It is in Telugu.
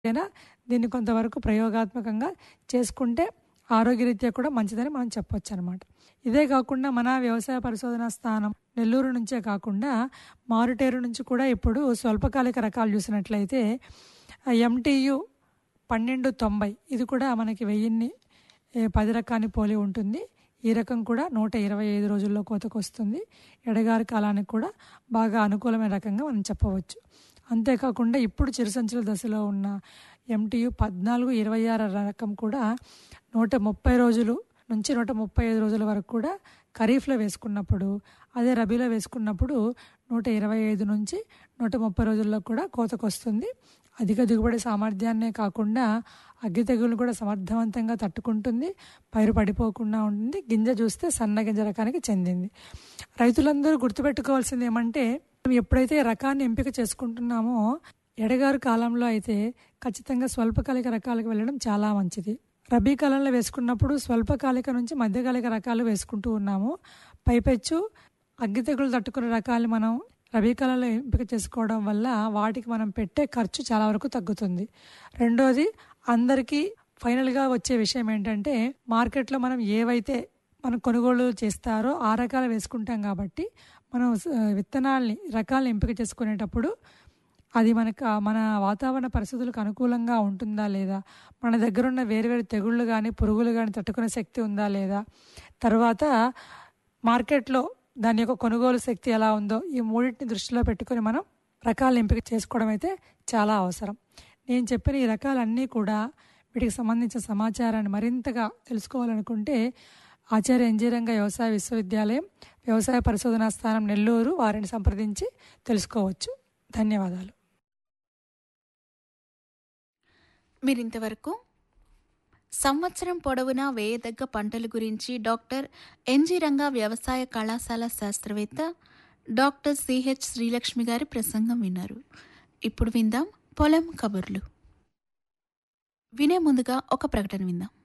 అయినా దీన్ని కొంతవరకు ప్రయోగాత్మకంగా చేసుకుంటే ఆరోగ్యరీత్యా కూడా మంచిదని మనం చెప్పొచ్చు అనమాట ఇదే కాకుండా మన వ్యవసాయ పరిశోధనా స్థానం నెల్లూరు నుంచే కాకుండా మారుటేరు నుంచి కూడా ఇప్పుడు స్వల్పకాలిక రకాలు చూసినట్లయితే ఎంటీయు పన్నెండు తొంభై ఇది కూడా మనకి వెయ్యిన్ని ఏ, పది రకాన్ని పోలి ఉంటుంది ఈ రకం కూడా నూట ఇరవై ఐదు రోజుల్లో కోతకు వస్తుంది ఎడగారి కాలానికి కూడా బాగా అనుకూలమైన రకంగా మనం చెప్పవచ్చు అంతేకాకుండా ఇప్పుడు చిరుసంచుల దశలో ఉన్న ఎంటీయు పద్నాలుగు ఇరవై ఆరు రకం కూడా నూట ముప్పై రోజులు నుంచి నూట ముప్పై ఐదు రోజుల వరకు కూడా ఖరీఫ్లో వేసుకున్నప్పుడు అదే రబీలో వేసుకున్నప్పుడు నూట ఇరవై ఐదు నుంచి నూట ముప్పై రోజుల్లో కూడా కోతకు వస్తుంది అధిక దిగుబడి సామర్థ్యాన్నే కాకుండా అగ్గి తెగులు కూడా సమర్థవంతంగా తట్టుకుంటుంది పైరు పడిపోకుండా ఉంటుంది గింజ చూస్తే సన్న గింజ రకానికి చెందింది రైతులందరూ గుర్తుపెట్టుకోవాల్సింది ఏమంటే మనం ఎప్పుడైతే రకాన్ని ఎంపిక చేసుకుంటున్నామో ఎడగారు కాలంలో అయితే ఖచ్చితంగా స్వల్పకాలిక రకాలకు వెళ్ళడం చాలా మంచిది రబీ కాలంలో వేసుకున్నప్పుడు స్వల్పకాలిక నుంచి మధ్యకాలిక రకాలు వేసుకుంటూ ఉన్నాము పైపెచ్చు అగ్గి తెగులు తట్టుకునే రకాలు మనం రబీ కాలంలో ఎంపిక చేసుకోవడం వల్ల వాటికి మనం పెట్టే ఖర్చు చాలా వరకు తగ్గుతుంది రెండోది అందరికీ ఫైనల్గా వచ్చే విషయం ఏంటంటే మార్కెట్లో మనం ఏవైతే మనం కొనుగోలు చేస్తారో ఆ రకాలు వేసుకుంటాం కాబట్టి మనం స- విత్తనాల్ని రకాలను ఎంపిక చేసుకునేటప్పుడు అది మనకు ఆ మన వాతావరణ పరిస్థితులకు అనుకూలంగా ఉంటుందా లేదా మన దగ్గర ఉన్న వేరు వేరు తెగుళ్ళు కానీ పురుగులు కానీ తట్టుకునే శక్తి ఉందా లేదా తర్వాత మార్కెట్లో దాని యొక్క కొనుగోలు శక్తి ఎలా ఉందో ఈ మూడింటిని దృష్టిలో పెట్టుకొని మనం రకాలను ఎంపిక చేసుకోవడం అయితే చాలా అవసరం నేను చెప్పిన ఈ రకాలన్నీ కూడా వీటికి సంబంధించిన సమాచారాన్ని మరింతగా తెలుసుకోవాలనుకుంటే ఆచార్య ఎంజీరంగ వ్యవసాయ విశ్వవిద్యాలయం వ్యవసాయ పరిశోధనా స్థానం నెల్లూరు వారిని సంప్రదించి తెలుసుకోవచ్చు ధన్యవాదాలు మీరింతవరకు సంవత్సరం పొడవునా వేయదగ్గ పంటల గురించి డాక్టర్ ఎన్జి రంగా వ్యవసాయ కళాశాల శాస్త్రవేత్త డాక్టర్ సిహెచ్ శ్రీలక్ష్మి గారి ప్రసంగం విన్నారు ఇప్పుడు విందాం పొలం కబుర్లు వినే ముందుగా ఒక ప్రకటన విందాం